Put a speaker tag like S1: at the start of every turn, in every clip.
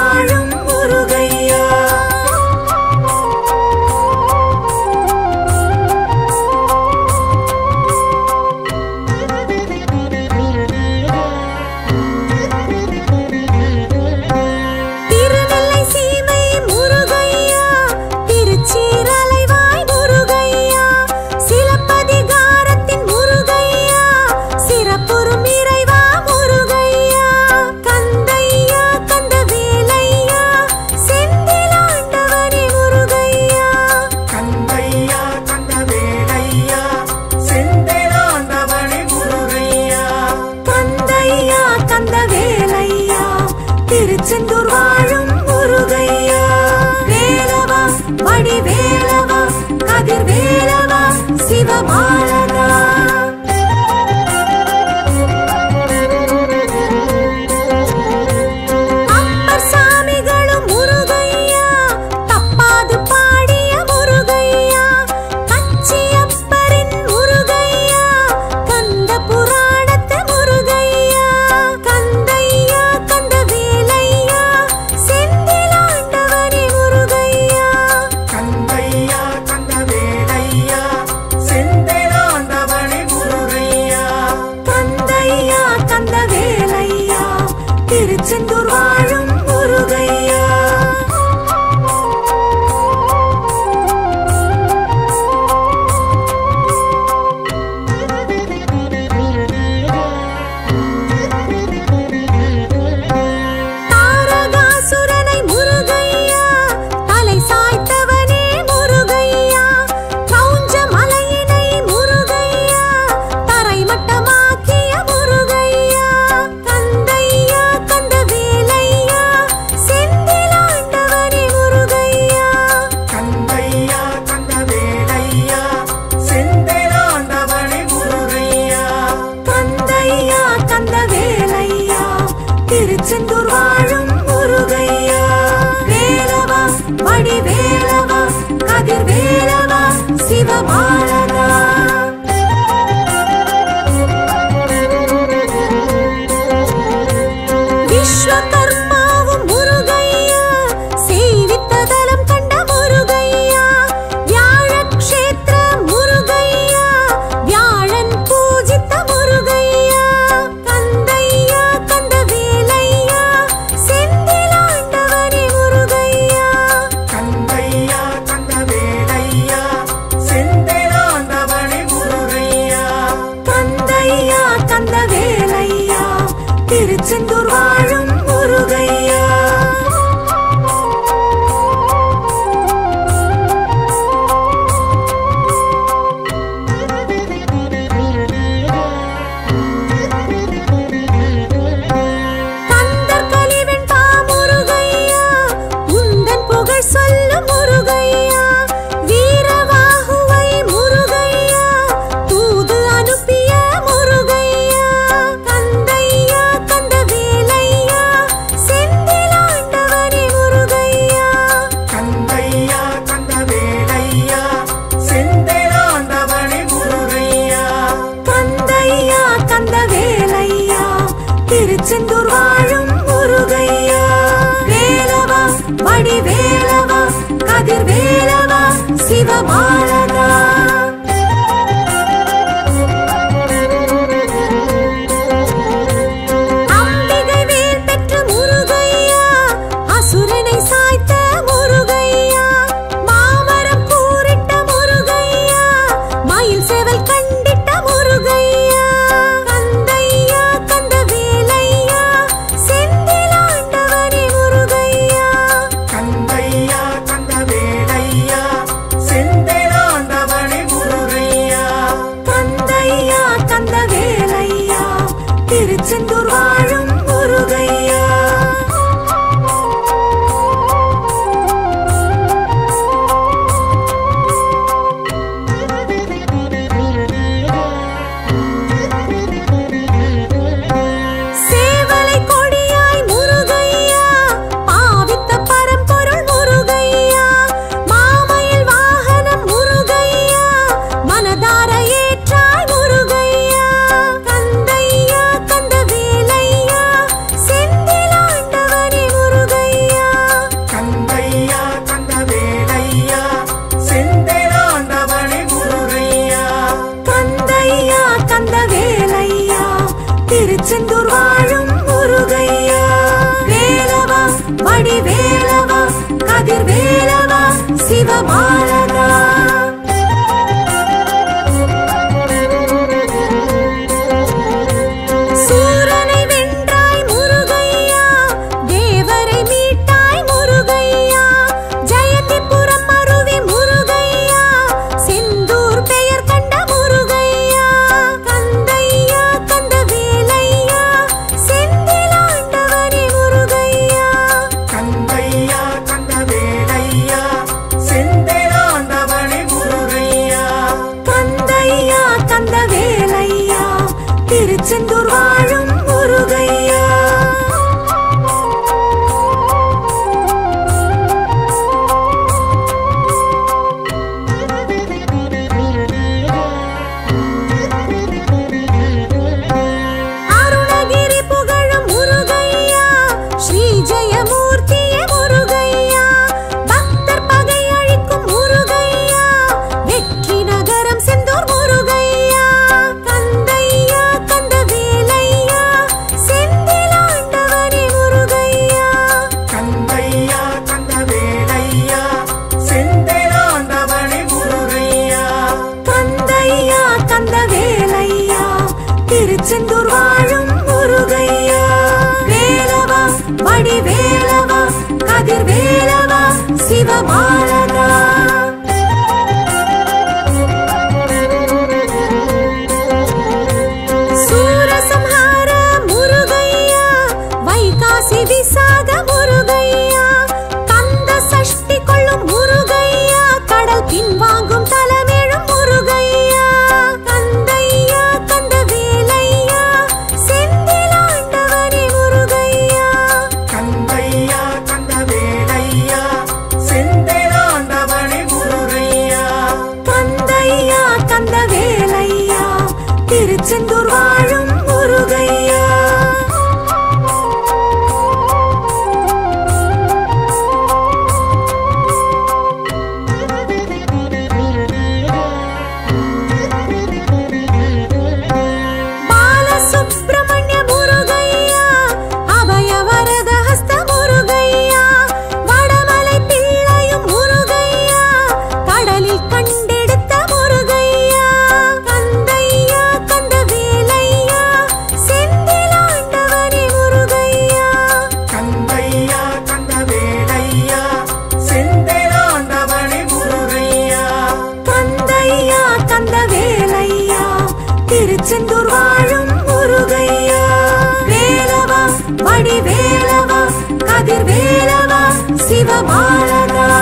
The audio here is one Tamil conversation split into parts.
S1: வாழும் முருகையா திருநெல்லை சீமை முருகையா திருச்சீரலைவாய் முருகையா சிலப்பதிகாரத்தின் முருகையா சிறப்புறும் இறைவா முருகையா கந்தையா கந்தவேலையா செந்திலாண்டவனே முருகையா
S2: கந்தையா கந்தவேலையா செந்திலாண்டவனே முருகையா
S1: கந்தையா கந்தவேலையா திருச்செந்தூர் வாழும் முருகையா வேலவா வடிவேலவா கதிர்வேலவா சிவபாலகா அப்பர் சாமிகளும் முருகையா தப்பாது பாடிய முருகையா கச்சியப்பரின் முருகையா கந்த புராணத்து முருகையா கந்தையா கந்தவேலையா செந்திலாண்டவனே முருகையா
S2: கந்தையா கந்தவேலையா செந்திலாண்டவனே
S1: சிவபாலகா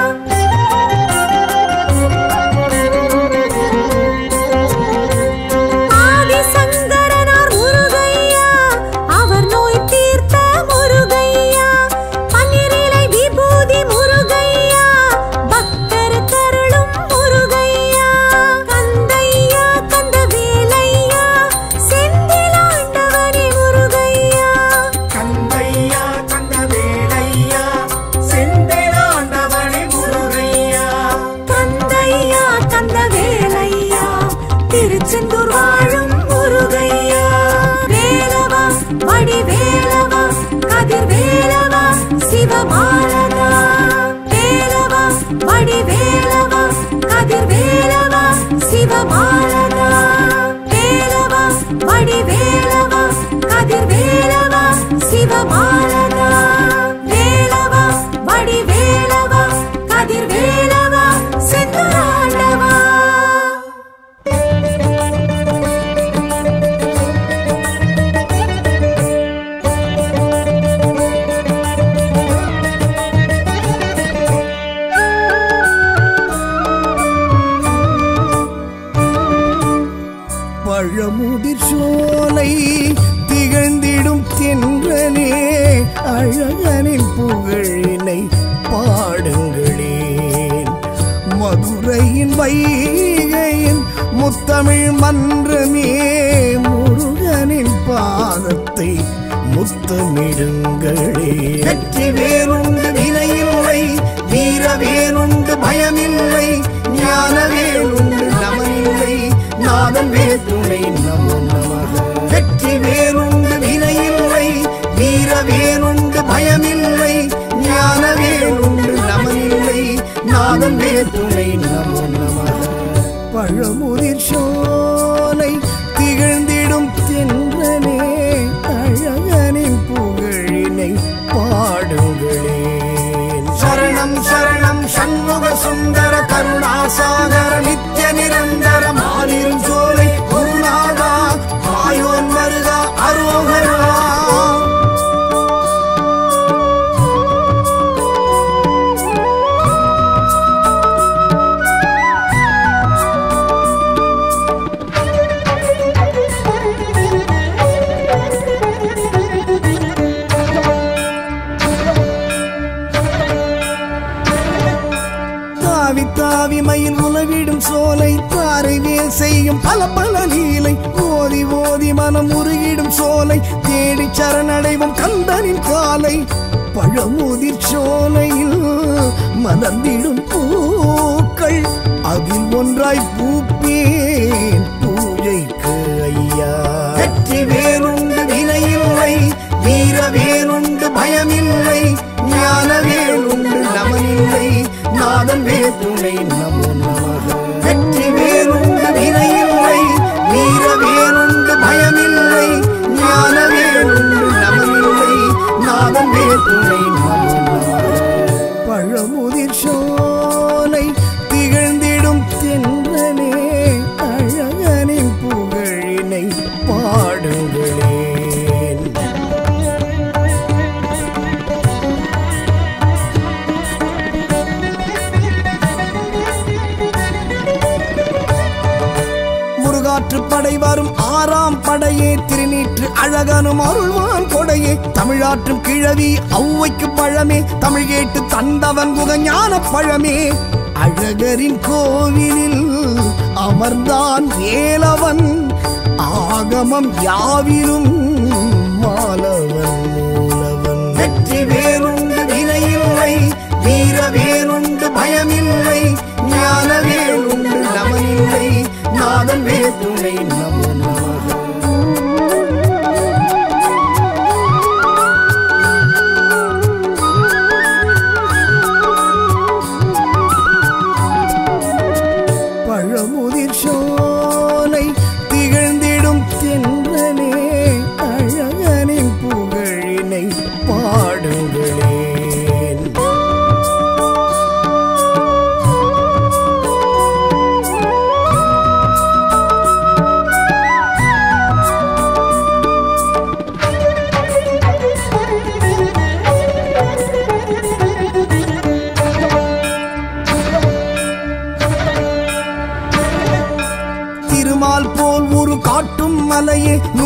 S1: ஆதிசங்கரனார் முருகையா அவர் நோய் தீர்த்த முருகையா பன்னிரிலை விபூதி முருகையா பக்தர் கருளும் முருகையா கந்தையா கந்த வேலையா செந்திலாண்டவனே முருகையா
S2: கந்தையா கந்த வேலையா செந்திலாண்டவனே முருகையா
S1: கந்தையா கந்த வேலையா திருச்செந்தூர் வாழும் முருகையா வேலவா வடி வேலவா கதிர் வேலவா சிவபாலகா வேலவா வடி வேலவா கதிர் வேலவா சிவபாலகா வேலவா வடி வேலவா கதிர் வேலவா சிவபாலகா வேலவா வடி வேலவா கதிர் வேலவா செந்தூராண்டவா
S3: பழமுதிர் சோலை திகழ்ந்திடும் தென்றலே அழகனின் புகழினை பாடுங்களேன் மதுரையின் வைகையின் முத்தமிழ் மன்றமே முருகனின் பாதத்தை முத்தமிடுங்களே வெற்றி வேறுண்டு வினையில்லை வீர வேறுண்டு பயமில்லை ஞான வேறுண்டு நமனில்லை நாதன் வேற்றுணை நமோ நமக வெற்றி வேறுண்டு வினையில்லை வீர வேறுண்டு பயமில்லை ஞான வேறுண்டு நமனில்லை நாதன் வேற்றுணை நமோ நமக பழமுதிர் சோலை திகழ்ந்திடும் தென்றலே அழகனின் புகழினை பாடுங்களேன் சரணம் சரணம் சண்முக சுந்தர கருணாசாகர நித்ய நிரந்தர மாலிரும் சோலை குருநாதா மாயோன் வருகா அரோகரா தாவி தாவி மயில் உலவிடும் சோலை தாரை வேல் செய்யும் பல பல லீலை ஓதி ஓதி மனம் உருகிடும் சோலை தேடி சரணடைவும் கந்தனின் காலை பழமுதிர் சோலையில் மலர்ந்திடும் பூக்கள் அதில் ஒன்றாய் பூப்பேன் பூஜைக்கு ஐயா வெற்றி வேறுண்டு வினையில்லை வீர வேறுண்டு பயமில்லை ஞான வேறுண்டு நமனில்லை நாதன் வேற்றுணை நமோ நமக வெற்றி வேறுண்டு வினையில்லை வீர வேறுண்டு பயமில்லை ஞான வேறுண்டு நமனில்லை நாதன் வேற்றுணை நமோ நமக பழமுதிர் சோலை திகழ்ந்திடும் தென்றலே அழகனின் புகழினை பாடுங்களேன் முருகாற்று படை வரும் ஆறாம் படையே திருநீற்று அழகனும் அருள்வான் கொடையே தமிழாற்றும் கிழவி ஔவைக்கு பழமே தமிழ் கேட்டு தந்தவன் குகஞான பழமே அழகரின் கோவிலில் அமர்ந்தான் ஏலவன் ஆகமம் யாவிலும் மாலவன் மூலவன் வெற்றி வேறுண்டு வினையில்லை வீர வேறுண்டு பயமில்லை ஞான வேறுண்டு நமனில்லை நாதன் வேற்றுணை நமோ நமக பழமுதிர் சோலை திகழ்ந்திடும் தென்றலே அழகனின் புகழினை பாடுங்களேன்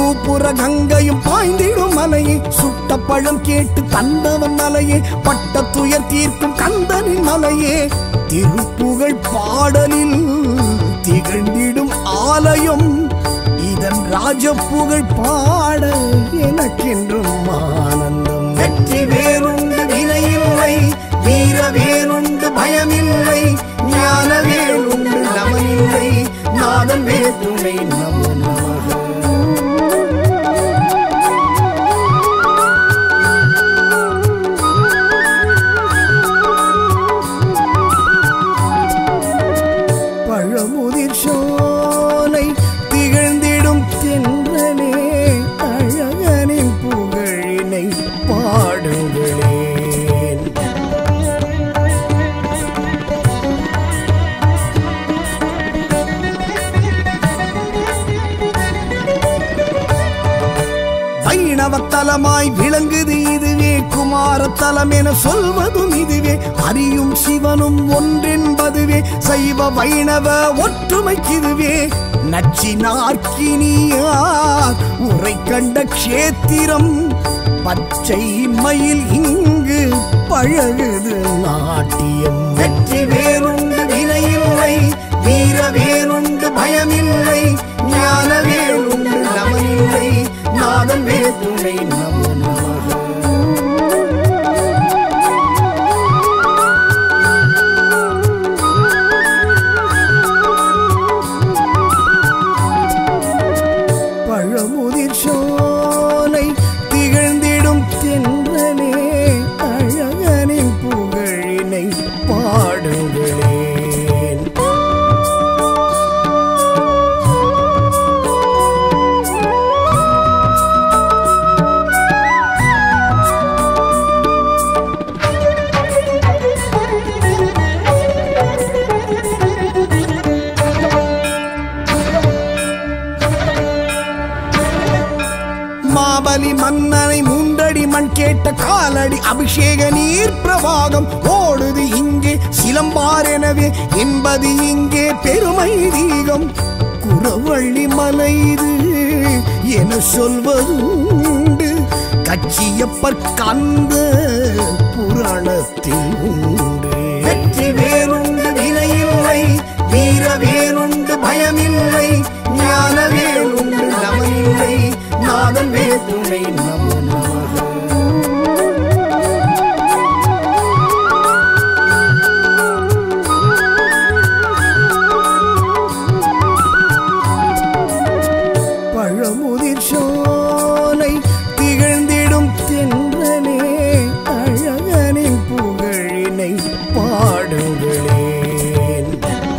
S3: நூப்புற கங்கையும் பாய்ந்திடும் மலையே சுட்ட பழம் கேட்டு தந்தவன் மலையே பட்ட துயர் தீர்க்கும் கந்தனின் மலையே திருப்புகழ் பாடலில் திகழ்ந்திடும் ஆலயம் இதன் ராஜப்புகழ் பாட எனக்கென்றும் ஆனந்தம் வெற்றி வேறுண்டு வினையில்லை வீர வேறுண்டு பயமில்லை ஞான வேறுண்டு நமனில்லை நாதன் வேற்றுமை நமோ நமக பழமுதிர் சோலை திகழ்ந்திடும் தென்றலே அழகனின் புகழினை பாடுங்களேன் வைணவத்தலமாய் விளங்குது இதுவே குமாரத்தலம் என சொல்வதும் இதுவே அறியும் சிவனும் ஒன்றென்பதுவே சைவ வைணவ ஒற்றுமைக்கிதுவே நச்சினார்க்கினியார் உரை கண்ட க்ஷேத்திரம் பச்சை மயில் இங்கு பழகுது நாட்டியம் வெற்றி வேறுண்டு வினையில்லை வீர வேறுண்டு பயமில்லை ஞான வேறுண்டு நமனில்லை நாதன் வேற்றுமை நமோ நமக பழமுதிர் சோலை திகழ்ந்திடும் தென்றலே அழகனின் புகழினை பாடுங்களேன் மாபலி மன்னனை மூன்றடி மண் கேட்ட காலடி அபிஷேக நீர் பிரவாகம் ஓடுது இங்கே சிலம்பார் எனவே என்பது இங்கே பெருமை தீகம் குறவள்ளி மலை இது என சொல்வதுண்டு கச்சியப்பர் கந்த புராணத்தில் உண்டு வெற்றி வேறுண்டு வினையில்லை வீர வேறுண்டு பயமில்லை ஞான வேறுண்டு நமனில்லை நாதன் வேற்றுமை நமோ நமக பழமுதிர் சோலை திகழ்ந்திடும் தென்றலே அழகனின் புகழினை பாடுங்களேன்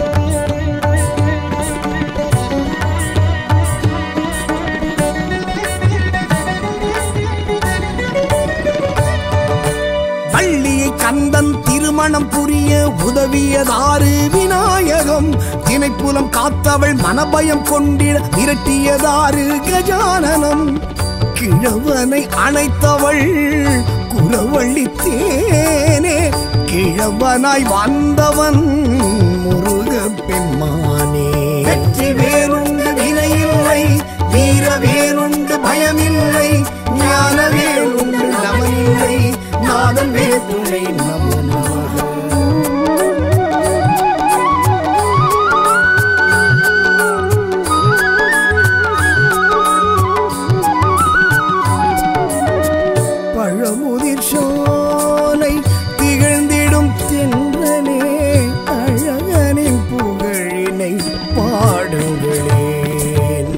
S3: வள்ளியை கந்தன் திருமணம் புரிய உதவியதாறு விநாயகம் திணைப்புலம் காத்தவள் மனபயம் கொண்டிட விரட்டியதாறு கஜானனம் கிழவனை அணைத்தவள் குலவள்ளி தேனே கிழவனாய் வந்தவன் முருக பெம்மானே வெற்றி வேறுண்டு வினையில்லை வீர வேறுண்டு பயமில்லை ஞான வேறுண்டு நமனில்லை நாதன் வேற்றுமை நமோ நமக பழமுதிர் சோலை திகழ்ந்திடும் தென்றலே அழகனின் புகழினை பாடுங்களேன்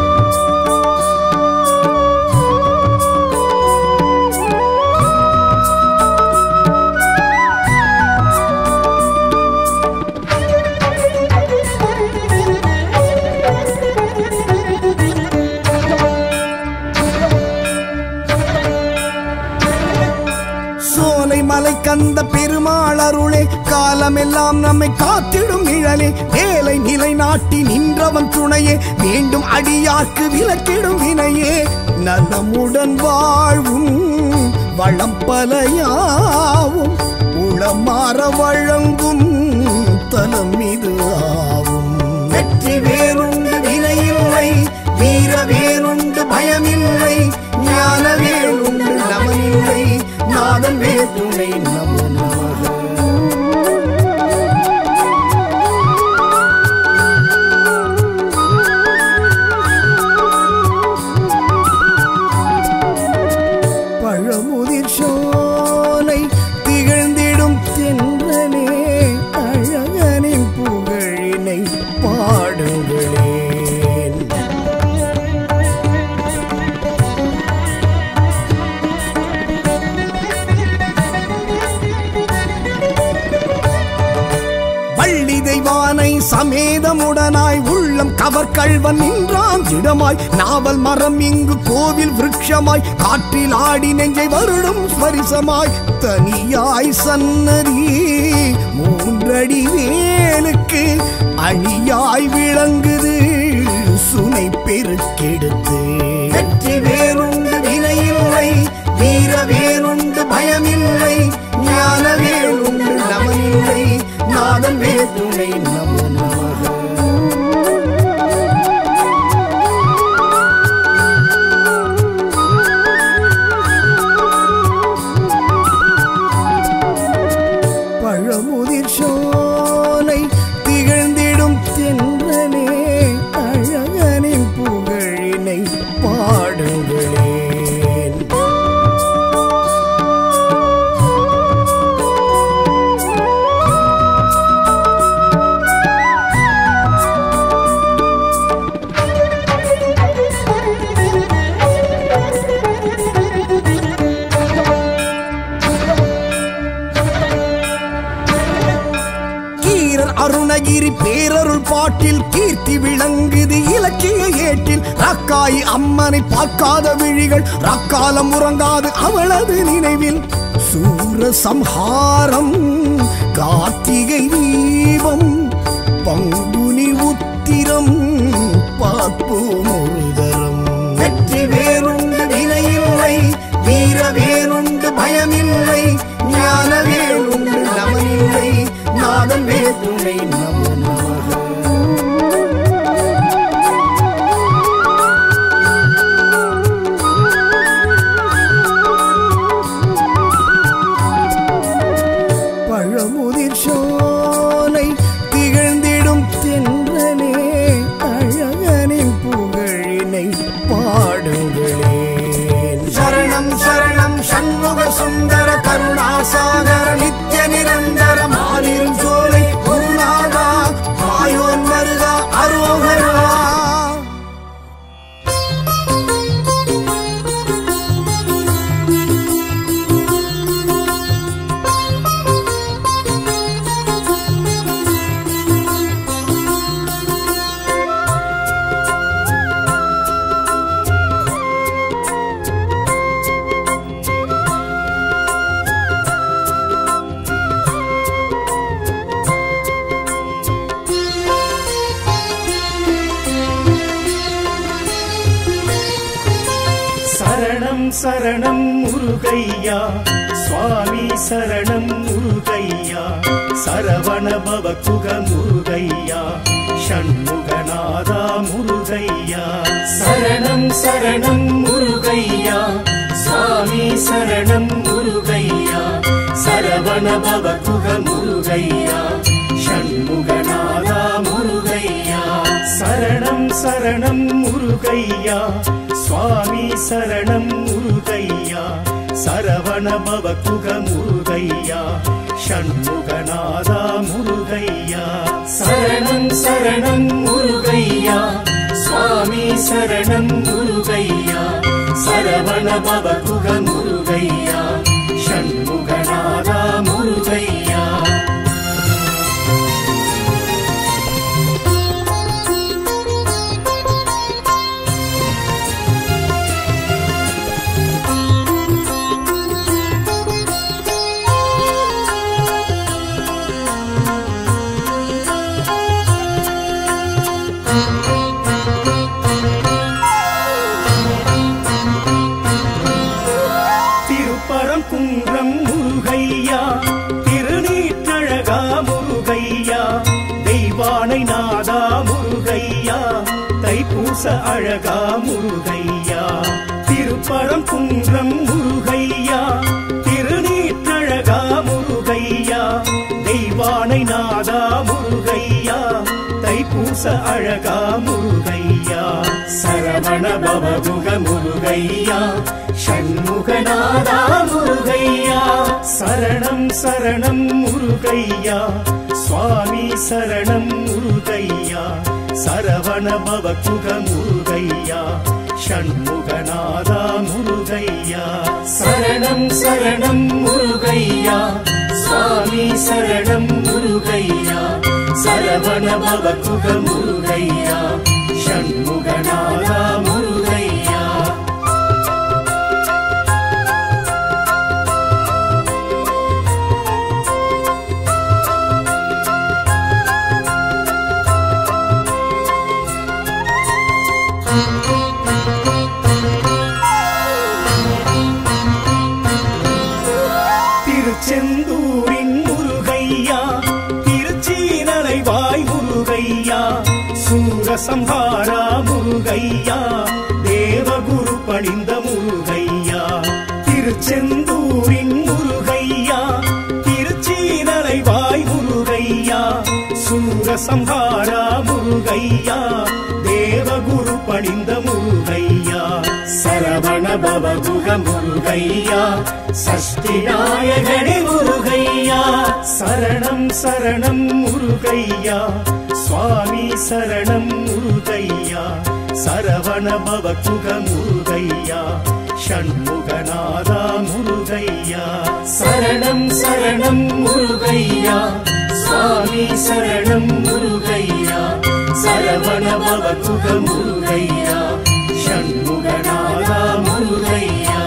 S3: சோலை மலை கந்த பெருமாள் அருளே காலமெல்லாம் நம்மை காத்திடும் நிழலே வேலை நிலை நாட்டி நின்றவன் துணையே வேண்டும் அடியார்க்கு விலக்கிடும் வினையே நலமுடன் வாழ்வும் வளம் பலையாவும் உளமாற வழங்கும் தலம் இது ஆவும் வெற்றி வேறுண்டு வினையில்லை வீர வேறுண்டு பய நாதமே துணை நமோ நமக பழமுதிர் சோலை திகழ்ந்திடும் தென்றலே அழகனின் புகழினை பாடுங்களேன் வள்ளி தெய்வானை சமேதமுடனாய் உள்ளம் கவர் கள்வன் நின்றான் திடமாய் நாவல் மரம் இங்கு கோவில் விருட்சமாய் காற்றில் ஆடி நெஞ்சை வருடும் ஸ்வரிசமாய் தனியாய் சன்னதி மூன்றடி வேலுக்கு அணியாய் விளங்குது சுனை பெருக்கெடுத்து வெற்றி வேறுண்டு வினையில்லை வீர வேறுண்டு பயமில்லை ஞான வேறுண்டு நமனில்லை நாதன் வேதுணை நமோ நமக பழமுதிர் சோலை திகழ்ந்திடும் தென்றலே அழகனின் புகழினை பாடுங்களேன் கீரர் அருணகிரி பேரருள் பாட்டில் கீர்த்தி விளங்குது இலக்கிய ஏட்டில் ரக்காய் அம்மனை பார்க்காத விழிகள் ரக்காலம் உறங்காது அவளது நினைவில் சூர சம்ஹாரம் கார்த்திகை தீபம் பங்குனி உத்திரம் பார்ப்போம் ஒரு தரம் வெற்றி வேறுண்டு வினையில்லை வீர வேறுண்டு பயமில்லை ஞான வேறுண்டு நமனில்லை நாதன் வேதுணை நமோ நமக பழமுதிர் சோலை திகழ்ந்திடும் தென்றலே அழகனின் புகழினை பாடுங்களேன் சரணம் சரணம் சண்முக சுந்தர கருணாசாகர நித்ய நிரந்தர மாலிரும் சோலை குருநாதா மாயோன் மருகா அரோகரா
S2: சரணம் சரணம் முருகையா சுவாமி சரணம் முருகையா சரவண பவகுக முருகையா ஷண்முகநாதா முருகையா சரணம் சரணம் முருகையா சுவாமி சரணம் முருகையா சரவண பவகுக முருகையா ஷண்முகநாதா முருகையா சரணம் சரணம் முருகையா சுவாமி சரணம் முருகையா சரவண பவகுக முருகையா ஷண்முகநாதா முருகையா சரணம் சரணம் முருகையா சுவாமி சரணம் முருகையா சரவண பவகுக முருகையா ஷண்முகநாதா முருகையா திருப்பரம் குன்றம் முருகையா திருநீற்றழகா முருகையா தெய்வானை நாதா முருகையா தைப்பூச அழகா முருகையா திருப்பரம் குன்றம் முருகையா திருநீ தைப்பூச அழகா முருகையா சரவண பவகுக முருகையா ஷண்முகநாதா முருகையா சரணம் சரணம் முருகையா சுவாமி சரணம் முருகையா சரவண பவகுக முருகையா ஷண்முகநாதா முருகையா சரணம் சரணம் முருகையா சுவாமி சரணம் முருகையா சரவண பவகுக முருகையா ஷண்முகநாதா முருகையா திருச்செந்தூரின் முருகையா திருச்சீனலைவாய் முருகையா சூரசம்ஹாரா முருகையா தேவகுரு பணிந்த முருகையா திருச்செந்தூரின் முருகையா திருச்சீனலைவாய் முருகையா சூரசம்ஹாரா முருகையா தேவகுரு பணிந்த முருகையா சரவண பவகுக முருகையா சஷ்டி நாயகனே முருகையா சரணம் சரணம் முருகையா சுவாமி சரணம் முருகையா சரவண பவகுக முருகையா ஷண்முகநாதா முருகையா சரணம் சரணம் முருகையா சுவாமி சரணம் முருகையா சரவண பவகுக முருகையா ஷண்முகநாதா முருகையா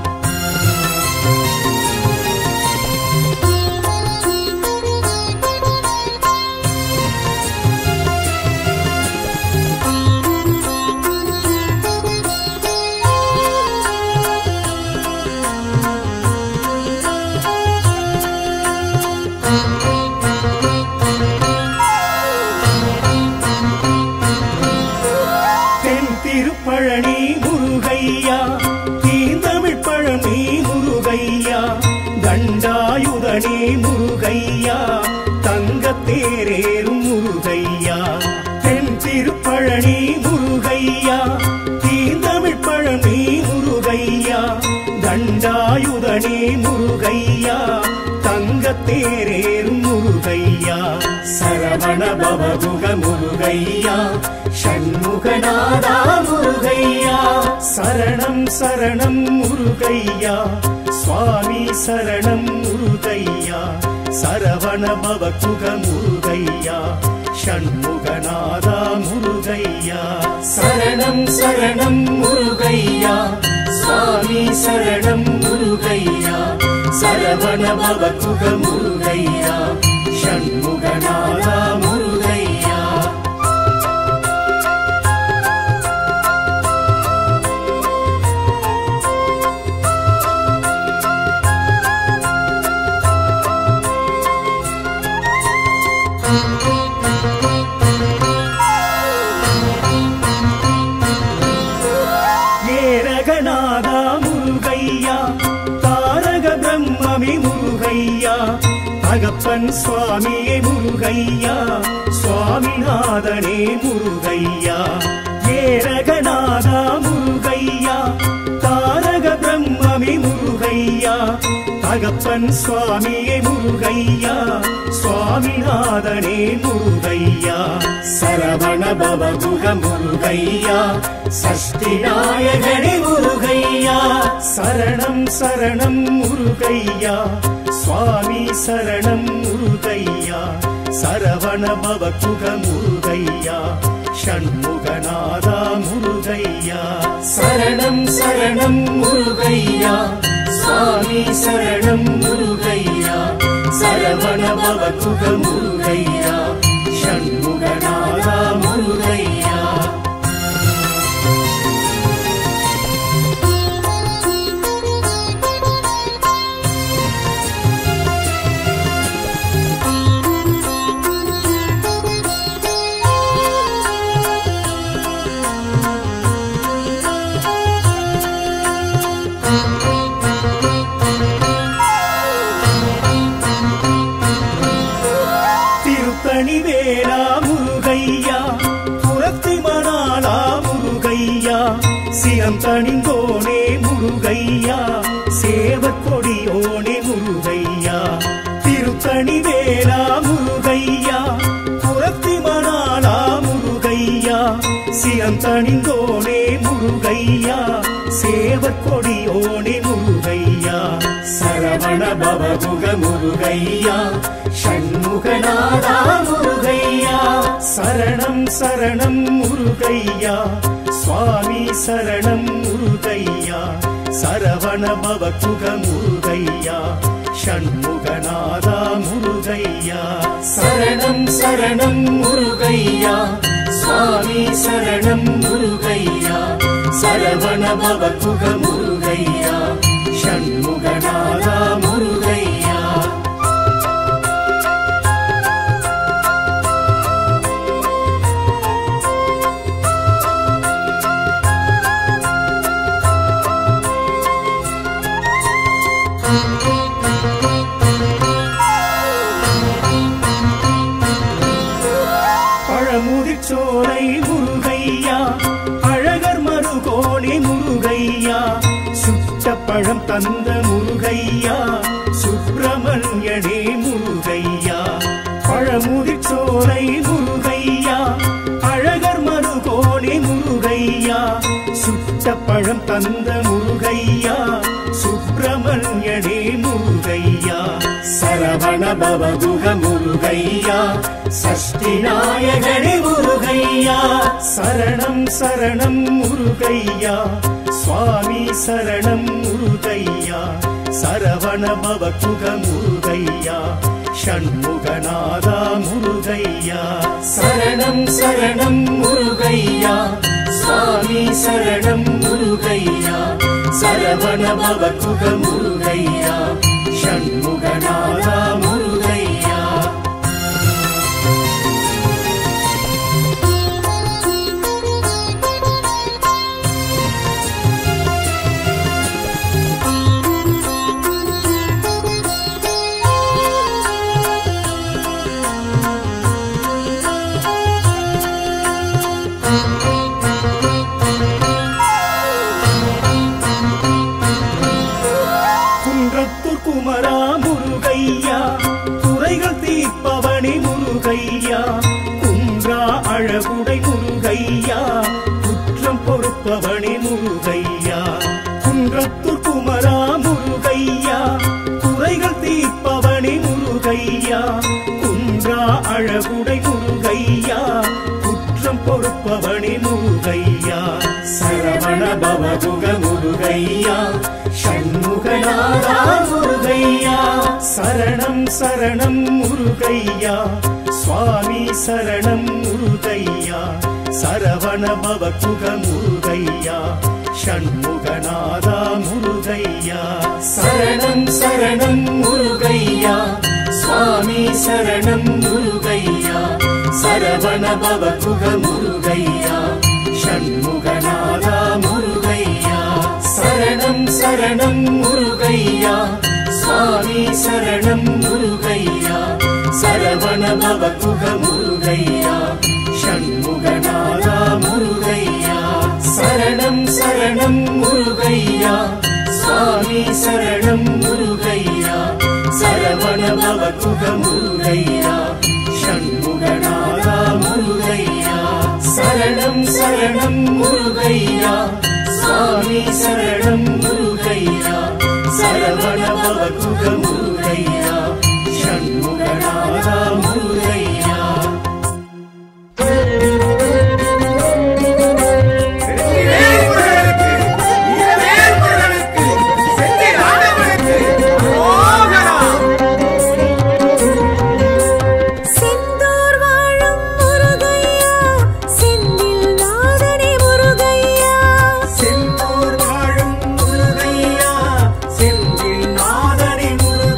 S2: தென் திருப்பழனி முருகையா தீந்தமிழ் பழனி முருகையா தண்டாயுதனே முருகையா தங்கத்தேரேறும் முருகையா தென் திருப்பழனி முருகையா தீந்தமிழ் பழனி முருகையா தண்டாயுதனே முருகையா தங்கத்தேரேறும் முருகையா சரவண பவகுக முருகையா ஷண்முகநாதா முருகையா சரணம் சரணம் முருகையா சுவாமி சரணம் முருகையா சரவண பவகுக முருகையா ஷண்முகநாதா முருகையா சரணம் சரணம் முருகையா சுவாமி சரணம் முருகையா சரவண பவகுக முருகையா ஷண்முகநாதா முருகையா ஏரகநாதா முருகையா தாரக பிரம்மமி முருகையா தகப்பன் சுவாமியே முருகையா சுவாமிநாதனே முருகையா ஏரகநாதா முருகையா தாரக பிரம்மமி முருகையா தகப்பன் சுவாமியே முருகையா சுவாமிநாதனே முருகையா சரவண பவகுக முருகையா சஷ்டி நாயகனே முருகையா சரணம் சரணம் முருகையா சுவாமி சரணம் முருகையா சரவண பவகுக முருகையா ஷண்முகநாதா முருகையா சரணம் சரணம் முருகையா சுவாமி சரணம் முருகையா சரவண பவகுக முருகையா ஷண்முகநாதா முருகையா திருத்தணி வேளா முருகையா சினம் தணிந்தோனே முருகையா சேவற்கொடியோனே முருகையா திருத்தணி வேளா முருகையா புறத்தி மணாலா முருகையா சினம் தணிந்தோனே முருகையா சேவற்கொடியோனே முருகையா சரவண பவகுக முருகையா ஷண்முகநாதா முருகையா சரணம் சரணம் முருகையா சுவாமி சரணம் முருகையா சரவண பவகுக முருகையா ஷண்முகநாதா முருகையா சரணம் சரணம் முருகையா சுவாமி சரணம் முருகையா சரவண பவகுக முருகையா ஷண்முகநாதா முருகையா பழமுதிர்ச்சோலை முருகையா அழகர் மருகோணி முருகையா சுட்ட பழம் தந்த முருகையா சுப்பிரமணியனே முருகையா பழமுதிர்ச்சோலை முருகையா அழகர் மருகோணி முருகையா சுட்ட பழம் தந்த முருகையா சுப்பிரமணியனே முருகையா சரவண பவகுக முருகையா சஷ்டி நாயகனே முருகையா சரணம் சரணம் முருகையா சுவாமி சரணம் முருகையா சரவண பவகுக முருகையா ஷண்முகநாதா முருகையா சரணம் சரணம் முருகையா சுவாமி சரணம் முருகையா சரவண பவகுக முருகையா ஷண்முகநாதா முருகையா குன்றத்தூர் குமரா முருகையா குறைகள் தீர்ப்பவனி முருகையா குன்றா அழகுடை முருகையா குற்றம் பொறுப்பவனி முருகையா குன்றத்தூர் குமரா முருகையா குறைகள் தீர்ப்பவனி முருகையா குன்றா அழகுடை முருகையா குற்றம் பொறுப்பவனி முருகையா சரவண பவகுக முருகையா ஷண்முகநாதா முருகையா சரணம் சரணம் முருகையா சுவாமி சரணம் முருகையா சரவண பவகுக முருகையா ஷண்முகநாதா முருகையா சரணம் சரணம் முருகையா சுவாமி சரணம் முருகையா சரவண பவகுக முருகையா ஷண்முகநாதா முருகையா சரணம் சரணம் முருகையா சுவாமி சரணம் முருகையா சரவண பவகுக முருகையா ஷண்முகநாதா முருகையா சரணம் சரணம் முருகையா சுவாமி சரணம் முருகையா சரவண பவகுக முருகையா ஷண்முகநாதா முருகையா சரணம் சரணம் முருகையா சுவாமி சரணம் முருகையா சரவண பவகுக முருகையா ஷண்முகநாதா முருகையா
S3: வேல்முருகனுக்கு, வீரவேல்முருகனுக்கு, செந்தில் ஆண்டவனுக்கு, அரோகரா.
S1: செந்தூர் வாழும் முருகையா செந்தில் நாதனே முருகையா
S2: செந்தூர் வாழும் முருகையா செந்தில் நாதனி முருகையா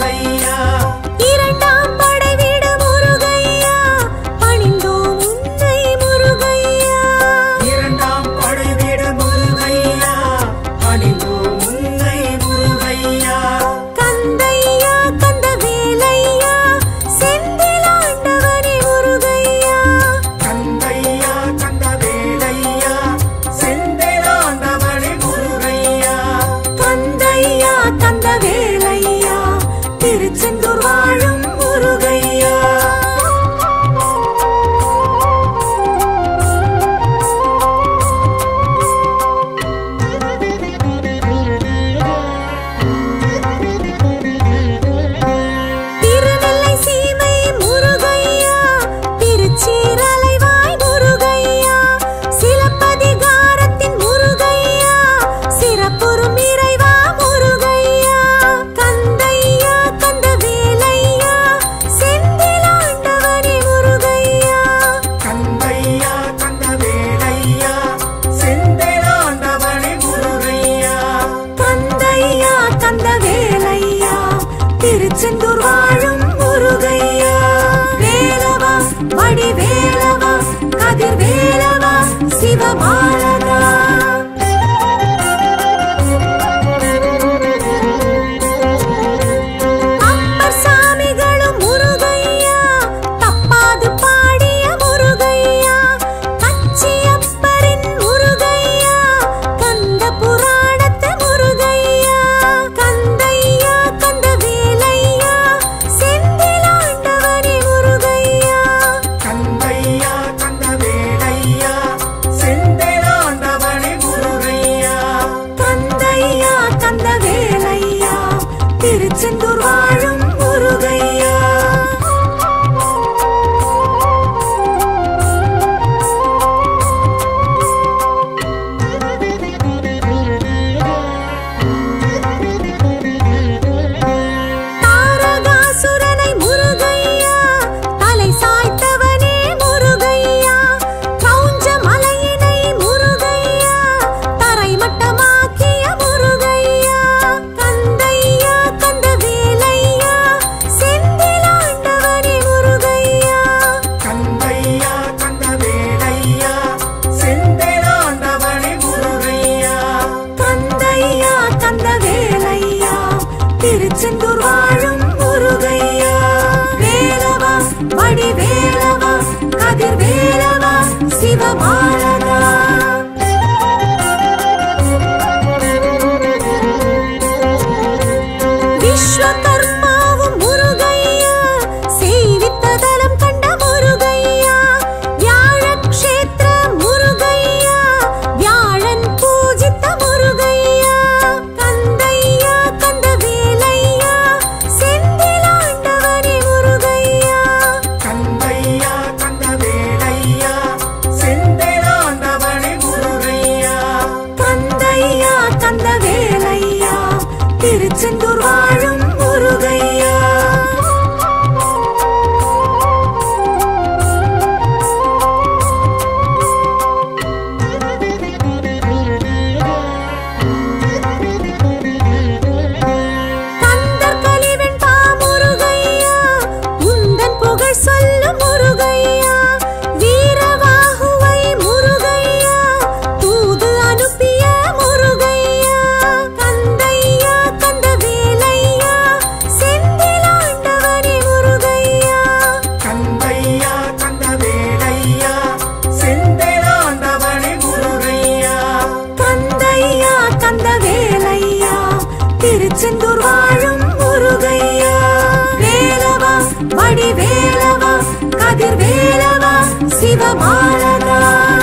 S1: முருகையா வீரவாகுவை முருகையா தூது அனுப்பிய முருகையா கந்தையா கந்த வேலையா செந்திலாண்டவனே முருகையா
S3: கந்தையா கந்தவேலையா செந்திலாண்டவனே முருகையா
S1: கந்தையா கந்த வேலையா திருச்செந்தூர் வாழும் முருகையா வேலவா வடி வேலவா கதிர் வேலவா சிவபாலகா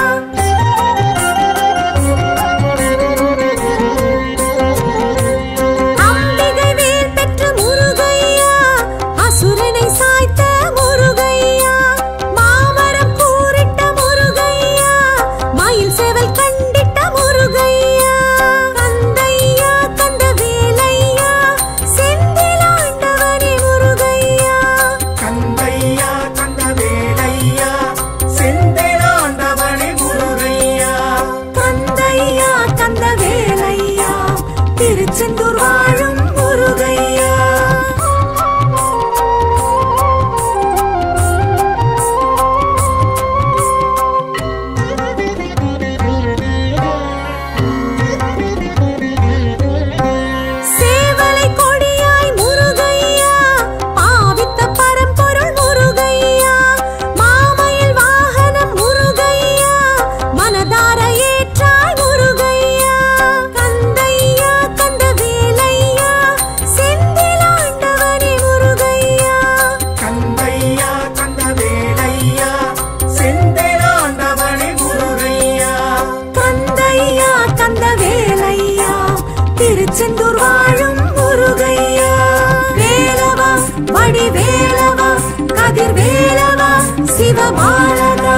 S1: அம்பிகை வேல் பெற்ற முருகையா அசுரனை சாய்த்த முருகையா மாமரம் கூறிட்ட முருகையா மயில் செவல் கண்டிட்ட முருகையா கந்தையா கந்த வேலையா செந்திலாண்டவனே முருகையா
S3: கந்தையா கந்தவேலையா செந்திலாண்டவனே முருகையா
S1: கந்தையா கந்த வேலையா திருச்செந்தூர் வாழும் முருகையா சேவலை கொடியாய் முருகையா பாவித்த பரம்பொருள் முருகையா மாமயில் வாகனம் முருகையா மனதார ஏற்றாய் முருகையா கந்தையா கந்த வேலையா செந்திலாண்டவனே முருகையா
S3: கந்தையா கந்தவேலையா செந்திலாண்டவனே முருகையா
S1: கந்தையா கந்த வேலையா திருச்செந்தூர் வாழும் முருகையா வேலவா வடி வேலவா கதிர் வேலவா சிவபாலகா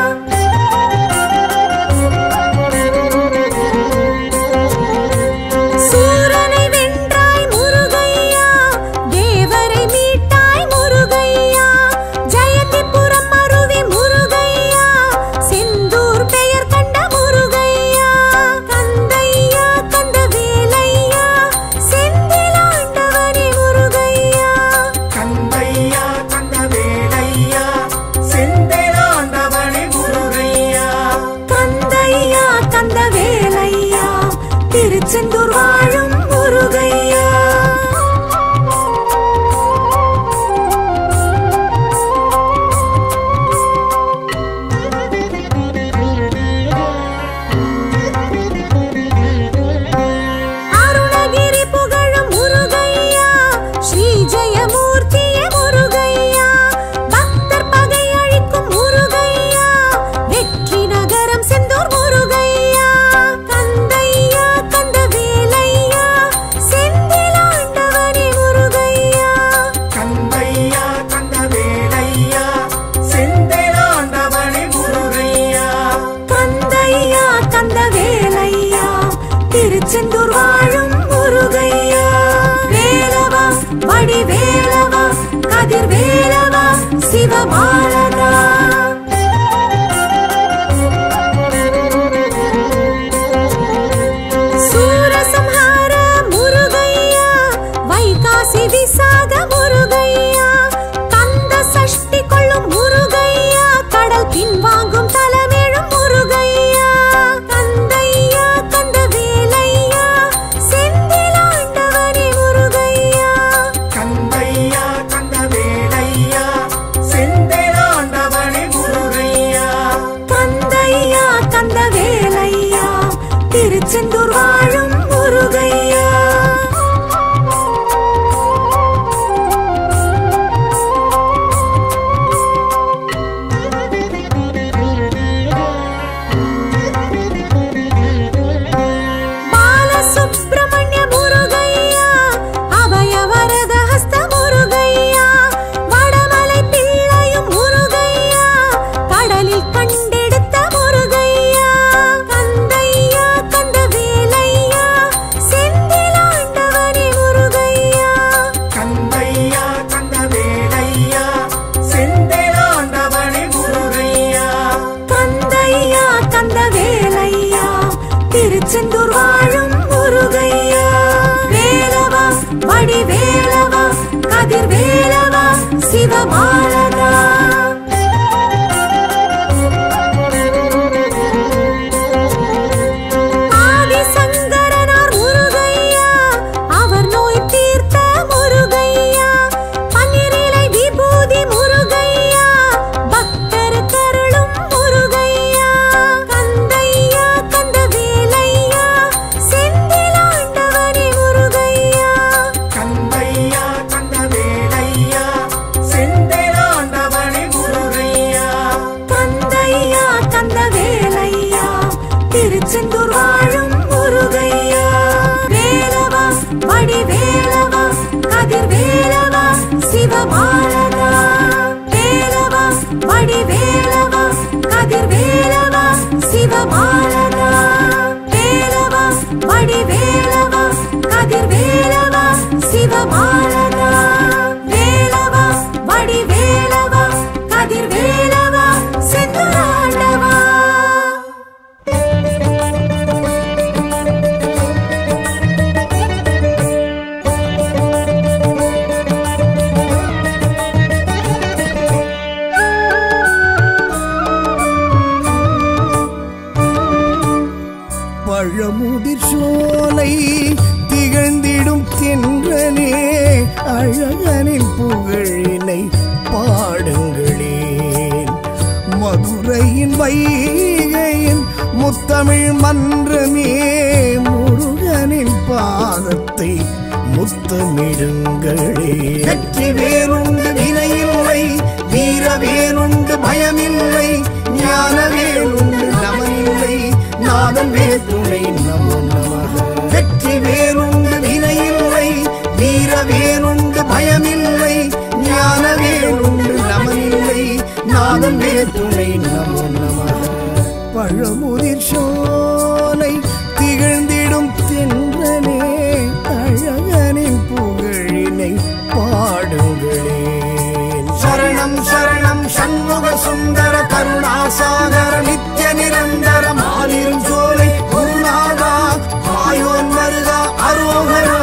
S1: சூரனை வென்றாய் முருகையா தேவரை மீட்டாய் முருகையா ஜெயந்திபுரம் அருவி முருகையா செந்தூர் பெயர் கண்ட முருகையா கந்தையா கந்த வேலையா செந்திலாண்டவனே முருகையா
S3: கந்தையா கந்தவேலையா செந்திலாண்டவனே முருகையா
S1: கந்தையா கந்த வேலையா திருச்செந்தூர் வாழும் முருகையா அருணகிரி புகழும் முருகையா ஸ்ரீ ஜெயமூர்த்தியே முருகையா பக்தர் பகை அழிக்கும் முருகையா வெற்றி நகரம் செந்தூர் முருகையா கந்தையா கந்த வேலையா செந்திலாண்டவனே முருகையா
S3: கந்தையா கந்தவேலையா செந்திலாண்டவனே முருகையா
S1: கந்தையா கந்த வேலையா திருச்செந்தூர் வாழும் முருகையா வேலவா வடி வேலவா கதிர் வேலவா சிவபாலகா சூரசம்ஹார முருகையா வைகாசி விசாக முருகையா கந்த சஷ்டி கொள்ளும் முருகையா கடல் பின்வாங்கும் தலமேழும் முருகையா கந்தையா கந்த வேலையா செந்திலாண்டவனே முருகையா
S3: கந்தையா கந்தவேலையா செந்திலாண்டவனே முருகையா
S1: கந்தையா கந்த வேலையா திருச்செந்தூர் வாழும் முருகையா பாலசுப்ரமணிய முருகையா அபய வரத ஹஸ்த முருகையா வடமலை பிள்ளையும் முருகையா கடலில் கண்டெடுத்த முருகையா கந்தையா கந்த வேலையா செந்திலாண்டவனே முருகையா
S3: கந்தையா கந்தவேலையா செந்திலாண்டவனே முருகையா
S1: கந்தையா கந்த வேலையா திருச்செந்தூர் வாழும் முருகையா வேலவா வடி வேலவா கதிர் வேலவா சிவபாலகா
S4: வைகையின் முத்தமிழ் மன்றமே முருகனின் பாதத்தை முத்தமிடுங்களே வெற்றி வேறுண்டு வினையில்லை வீர வேறுண்டு பயமில்லை ஞான வேறுண்டு நமனில்லை நாதன் வேர் துணை நமோ நமக வெற்றி வேறுண்டு வினையில்லை வீர வேறுண்டு பயமில்லை ஞான வேறுண்டு நமனில்லை நாதன் வேர் துணை நமோ நமக பழமுதிர் சோலை திகழ்ந்திடும் தென்றனே அழகனின் புகழினை பாடுங்களே சரணம் சரணம் சண்முக சுந்தர கருணாசாகர நித்ய நிரந்தர மாலிரும் சோலை குருநாதா ஆயோன் வருகா அரோகரா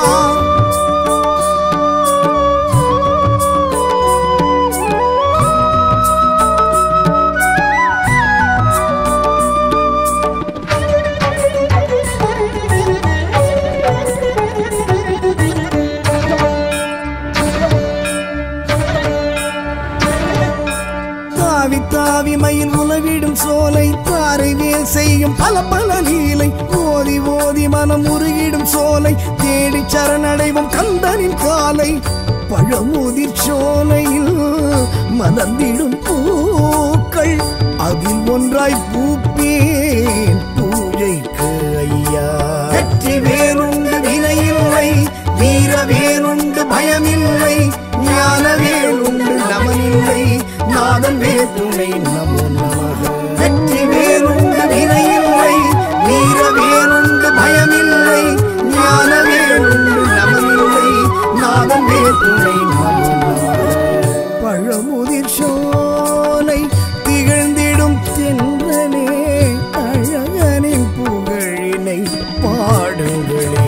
S4: தாவி தாவி மயில் உலவிடும் சோலை தாரை வேல் செய்யும் பல பல லீலை ஓதி ஓதி மனம் உருகிடும் சோலை தேடி சரணடைவும் கந்தனின் காலை பழமுதிர் சோலையில் மலர்ந்திடும் பூக்கள் அதில் ஒன்றாய் பூப்பேன் பூஜைக்கு ஐயா வெற்றி வேறுண்டு வினையில்லை வீர வேறுண்டு பயமில்லை ஞான வேறுண்டு நமனில்லை நாதன் வேர் துணை நமோ நமக வெற்றி வேறுண்டு வினையில்லை வீர வேறுண்டு பயமில்லை ஞான வேறுண்டு நமனில்லை நாதன் வேர் துணை நமோ நமக பழமுதிர் சோலை திகழ்ந்திடும் தென்றனே அழகனின் புகழினை பாடுங்களேன்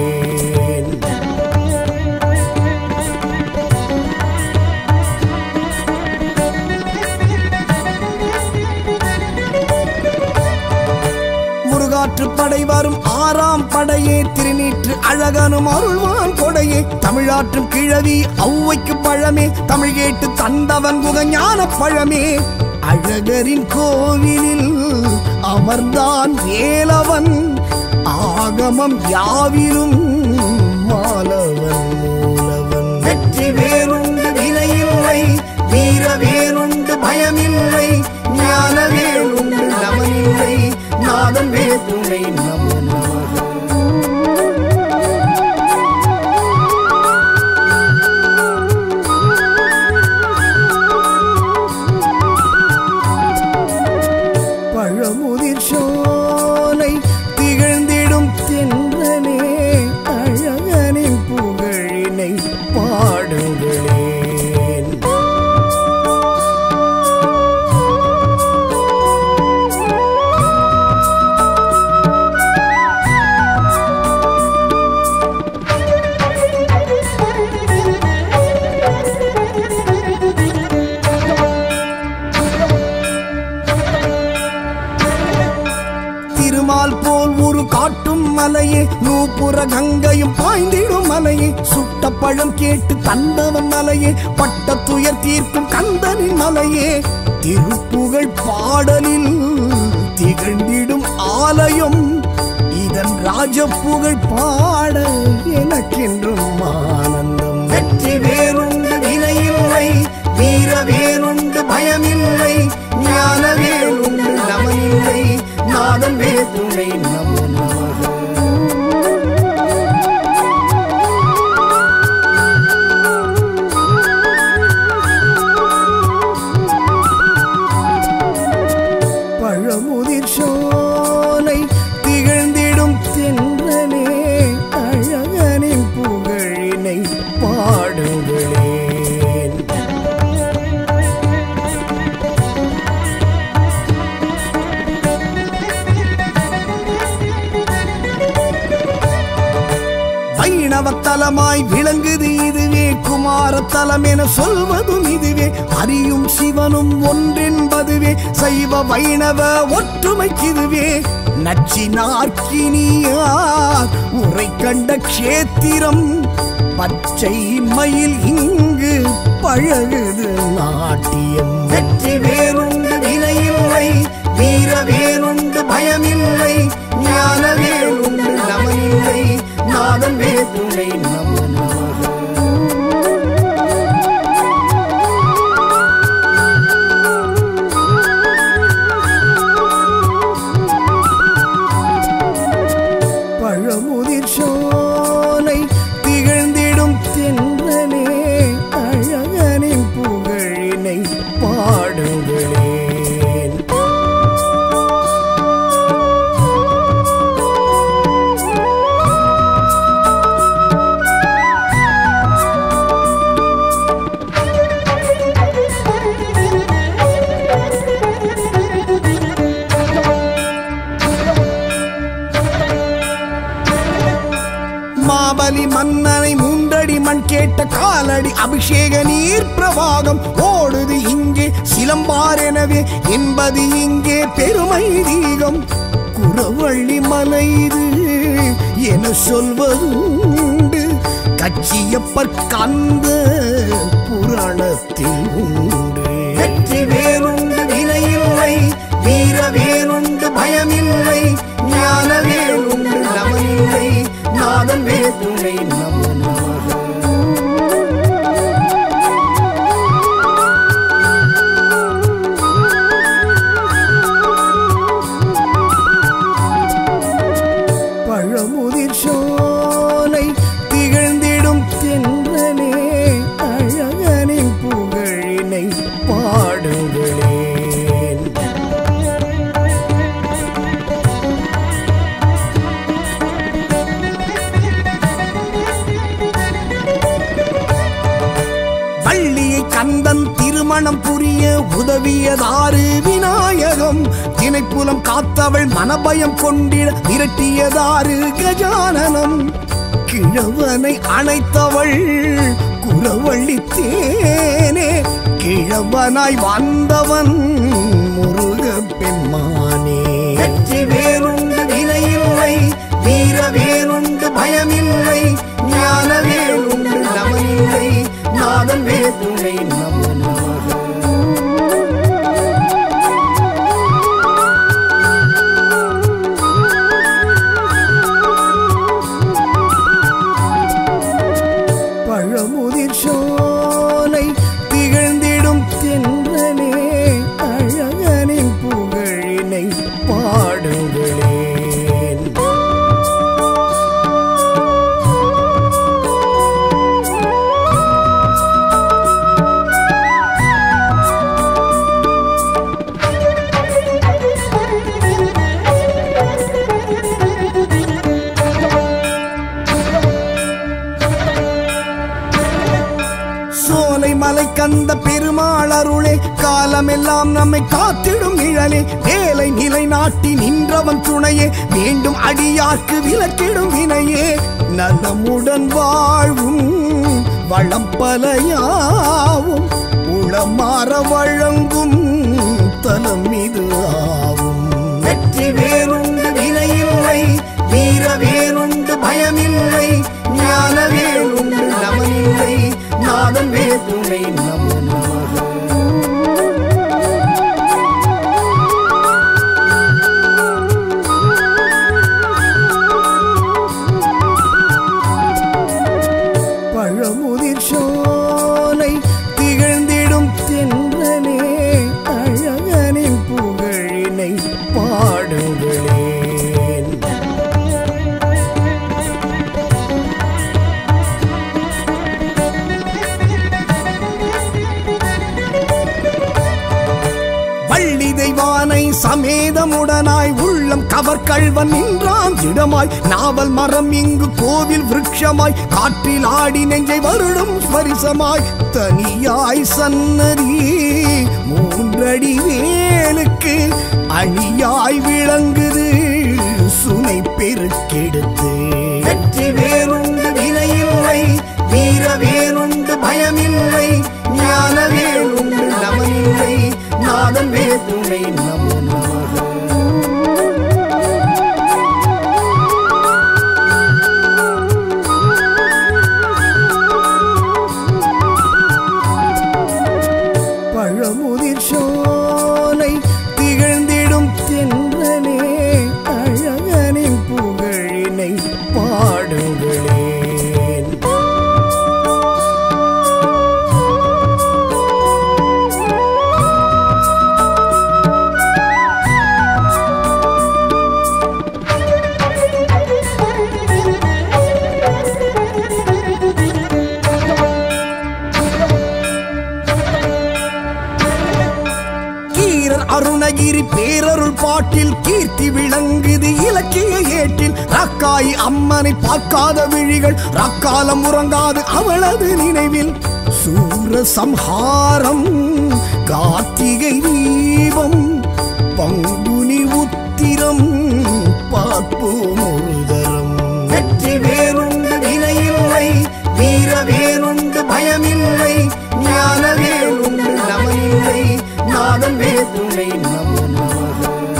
S4: முருகாற்று படை வரும் ஆறாம் படையே திருநீற்று அழகனும் அருள்வான் கொடையே தமிழாற்றும் கிழவி ஔவைக்கு பழமே தமிழ் கேட்டு தந்தவன் குகஞான பழமே அழகரின் கோவிலில் அமர்ந்தான் வேலவன் ஆகமம் யாவிலும் மாலவன் மூலவன் வெற்றி வேறுண்டு வினையில்லை வீர வேறுண்டு பயமில்லை ஞான வேறுண்டு நமனில்லை நாதன் வேர் துணை நமோ நமக பழமுதிர் சோலை திகழ்ந்திடும் தென்றனே அழகனின் புகழினை பாடுங்களேன் திருமால் போல் ஒரு காட்டும் மலையே நூப்புற கங்கையும் பாய்ந்திடும் மலையே சுட்ட பழம் கேட்டு தந்தவன் மலையே பட்ட துயர் தீர்க்கும் கந்தனின் மலையே திருப்புகழ் பாடலில் திகழ்ந்திடும் ஆலயம் இதன் ராஜப்புகழ் பாட எனக்கென்றும் ஆனந்தம் வெற்றி வேறுண்டு வினையில்லை வீர வேறுண்டு பயமில்லை ஞான வேறுண்டு நமனில்லை நாதன் வேர் துணை நமோ நமக பழமுதிர் சோலை திகழ்ந்திடும் தென்றனே அழகனின் புகழினை பாடுங்களேன் வைணவத்தலமாய் விளங்குது இதுவே குமாரத்தலம் என சொல்வதும் இதுவே அறியும் சிவனும் ஒன்றென்பதுவே சைவ வைணவ ஒற்றுமைக்கிதுவே நச்சினார்க்கினியார் உரை கண்ட க்ஷேத்திரம் பச்சை மயில் இங்கு பழகுது நாட்டியம் வெற்றி வேறுண்டு வினையில்லை வீர வீரவேலுண்டு பயமில்லை ஞானவேலுண்டு நமனில்லை நாதன் வேதுணை நம நமக பழமுதிர் சோலை திகழ்ந்திடும் தென்றலே அழகனின் புகழினை பாடுங்களேன் மாபலி மன்னனை மூன்றடி மண் கேட்ட காலடி அபிஷேக நீர் பிரவாகம் ஓடுது இங்கே சிலம்பார் எனவே என்பது இங்கே பெருமை தீகம் குறவள்ளி மலை இது என சொல்வதுண்டு கட்சியப்பற் கந்த புராணத்தில் உண்டு வெற்றி வேலுண்டு வினையில்லை வீர வேலுண்டு பயமில்லை ஞான வேலுண்டு நமனில்லை நாதன் வேதுணை நம நமக பழமுதிர் சோலை திகழ்ந்திடும் தென்றலே அழகனின் புகழினை பாடுங்களேன் வள்ளியை கந்தன் திருமணம் புரிய உதவியதாறு விநாயகம் திணைப்புலம் காத்தவள் மனபயம் கொண்டிட விரட்டியதாறு கஜானனம் கிழவனை அணைத்தவள் குறவள்ளி தேனே கிழவனாய் வந்தவன் முருக பெம்மானே வெற்றி வேலுண்டு வினையில்லை வீர வேலுண்டு பயமில்லை ஞான வேலுண்டு நமனில்லை நாதன் வேதுணை நம நமக பழமுதிர் சோலை திகழ்ந்திடும் தென்றலே அழகனின் புகழினை பாடுங்களேன் சோலை மலை கந்த பெருமாள் அருளே காலமெல்லாம் நம்மை காத்திடும் நிழலே வேலை நிலை நாட்டி நின்றவன் துணையே வேண்டும் அடியார்க்கு விலக்கிடும் வினையே நலமுடன் வாழ்வும் வளம் பலையாவும் உளமாற வழங்கும் தலம் இது ஆவும் வெற்றி வேலுண்டு வினையில்லை வீர வேலுண்டு பயமில்லை ஞான வேலுண்டு நமனில்லை நாதன் வேதுணை நம நமக பழமுதிர் சோலை திகழ்ந்திடும் தென்றலே அழகனின் புகழினை பாடுங்களேன் வள்ளி தெய்வானை சமேதமுடனாய் உள்ளம் கவர்கழ்வன் நின்றான் இடமாய் நாவல் மரம் இங்கு கோவில் விருட்சமாய் காற்றில் ஆடி நெஞ்சை வருடும் ஸ்பரிசமாய் தனியாய் சன்னதி மூன்றடி வேலுக்கு அணியாய் விளங்குது சுனை பெருக்கெடுத்து வெற்றி வேலுண்டு வினையில்லை வீர வேலுண்டு பயமில்லை ஞான வேலுண்டு நமனில்லை நாதன் வேதுணை நம நமக பழமுதிர் சோலை திகழ்ந்திடும் தென் வீரர் அருணகிரி பேரருள் பாட்டில் கீர்த்தி விளங்குது இலக்கிய ஏட்டில் ரக்காய் அம்மனை பார்க்காத விழிகள் ரக்காலம் உறங்காது அவளது நினைவில் சூர சம்ஹாரம் கார்த்திகை தீபம் பங்குனி உத்திரம் பார்ப்போம் ஒரு தரம் வெற்றி வேறுண்டு வினையில்லை வீர வேறுண்டு பயமில்லை ஞான வேறுண்டு நமனில்லை நாதன் வேற்றுணை நமோ நமக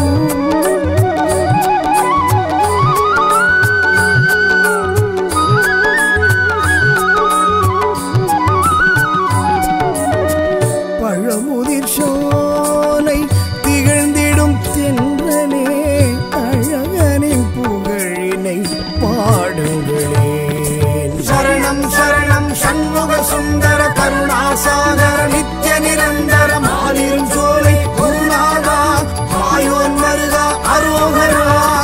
S4: பழமுதிர் சோலை திகழ்ந்திடும் தென்றலே அழகனின் புகழினை பாடுங்களே சரணம் சரணம் சண்முக சுந்தர கருணாசாகர நித்ய நிரந்தர மாலிரும் சோலை குருநாதா மாயோன் மருகா அரோகரா